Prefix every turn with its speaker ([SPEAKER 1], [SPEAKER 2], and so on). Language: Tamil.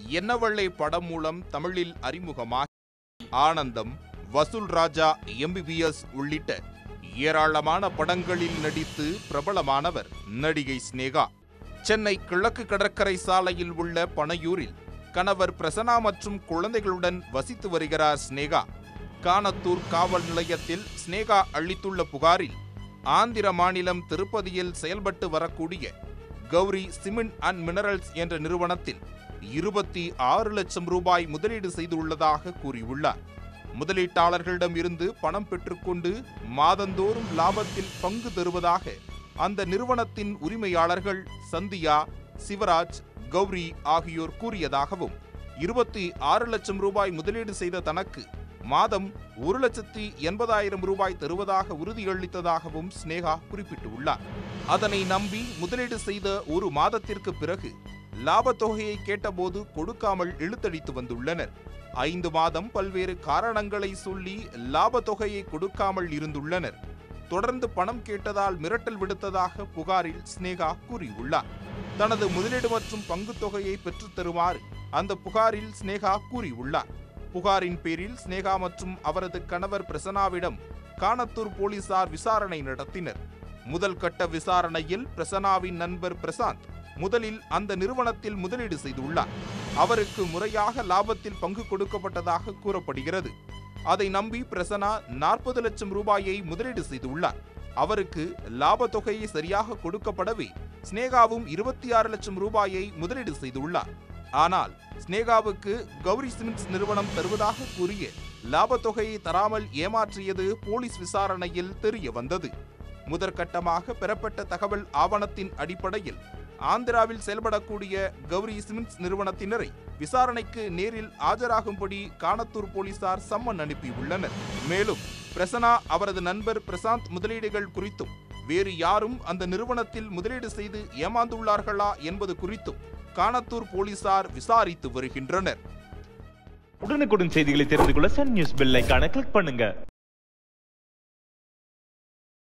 [SPEAKER 1] என்னவள்ளை படம் மூலம் தமிழில் அறிமுகமாகி ஆனந்தம் வசூல் ராஜா எம்பிபிஎஸ் உள்ளிட்ட ஏராளமான படங்களில் நடித்து பிரபலமானவர் நடிகை சினேகா சென்னை கிழக்கு கடற்கரை சாலையில் உள்ள பனையூரில் கணவர் பிரசன்னா மற்றும் குழந்தைகளுடன் வசித்து வருகிறார் சினேகா கானத்தூர் காவல் நிலையத்தில் சினேகா அளித்துள்ள புகாரில் ஆந்திர மாநிலம் திருப்பதியில் செயல்பட்டு வரக்கூடிய கௌரி சிமெண்ட் அண்ட் மினரல்ஸ் என்ற நிறுவனத்தில் இருபத்தி ஆறு லட்சம் ரூபாய் முதலீடு செய்துள்ளதாக கூறியுள்ளார் முதலீட்டாளர்களிடம் இருந்து பணம் பெற்றுக்கொண்டு மாதந்தோறும் லாபத்தில் பங்கு தருவதாக அந்த நிறுவனத்தின் உரிமையாளர்கள் சந்தியா சிவராஜ் கௌரி ஆகியோர் கூறியதாகவும் இருபத்தி ஆறு லட்சம் ரூபாய் முதலீடு செய்த தனக்கு மாதம் ஒரு லட்சத்தி எண்பதாயிரம் ரூபாய் தருவதாக உறுதியளித்ததாகவும் ஸ்னேகா குறிப்பிட்டுள்ளார் அதனை நம்பி முதலீடு செய்த ஒரு மாதத்திற்கு பிறகு லாபத் தொகையை கேட்டபோது கொடுக்காமல் இழுத்தடித்து வந்துள்ளனர் ஐந்து மாதம் பல்வேறு காரணங்களை சொல்லி லாபத் தொகையை கொடுக்காமல் இருந்துள்ளனர் தொடர்ந்து பணம் கேட்டதால் மிரட்டல் விடுத்ததாக புகாரில் ஸ்னேகா கூறியுள்ளார் தனது முதலீடு மற்றும் பங்குத் தொகையை பெற்றுத் தருமாறு அந்த புகாரில் ஸ்னேகா கூறியுள்ளார் புகாரின் பேரில் ஸ்னேகா மற்றும் அவரது கணவர் பிரசன்னாவிடம் கானத்தூர் போலீசார் விசாரணை நடத்தினர் முதல் கட்ட விசாரணையில் பிரசன்னாவின் நண்பர் பிரசாந்த் முதலில் அந்த நிறுவனத்தில் முதலீடு செய்துள்ளார் அவருக்கு முறையாக லாபத்தில் பங்கு கொடுக்கப்பட்டதாக கூறப்படுகிறது அதை நம்பி பிரசன்னா நாற்பது லட்சம் ரூபாயை முதலீடு செய்துள்ளார் அவருக்கு லாப தொகையை சரியாக கொடுக்கப்படவே ஸ்னேகாவும் இருபத்தி ஆறு லட்சம் ரூபாயை முதலீடு செய்துள்ளார் ஆனால் ஸ்னேகாவுக்கு கௌரி சிமெண்ட்ஸ் நிறுவனம் தருவதாக கூறிய லாபத் தொகையை தராமல் ஏமாற்றியது போலீஸ் விசாரணையில் தெரிய வந்தது முதற்கட்டமாக பெறப்பட்ட தகவல் ஆவணத்தின் அடிப்படையில் ஆந்திராவில் செயல்படக்கூடிய கௌரி சிமெண்ட்ஸ் நிறுவனத்தினரை விசாரணைக்கு நேரில் ஆஜராகும்படி கானத்தூர் போலீசார் சம்மன் அனுப்பியுள்ளனர் மேலும் பிரசனா அவரது நண்பர் பிரசாந்த் முதலீடுகள் குறித்தும் வேறு யாரும் அந்த நிறுவனத்தில் முதலீடு செய்து ஏமாந்துள்ளார்களா என்பது குறித்தும் கானத்தூர் போலீசார் விசாரித்து வருகின்றனர்
[SPEAKER 2] உடனுக்குடன் செய்திகளை தெரிந்து கொள்ள சன் நியூஸ் பெல் ஐகானை கிளிக் பண்ணுங்க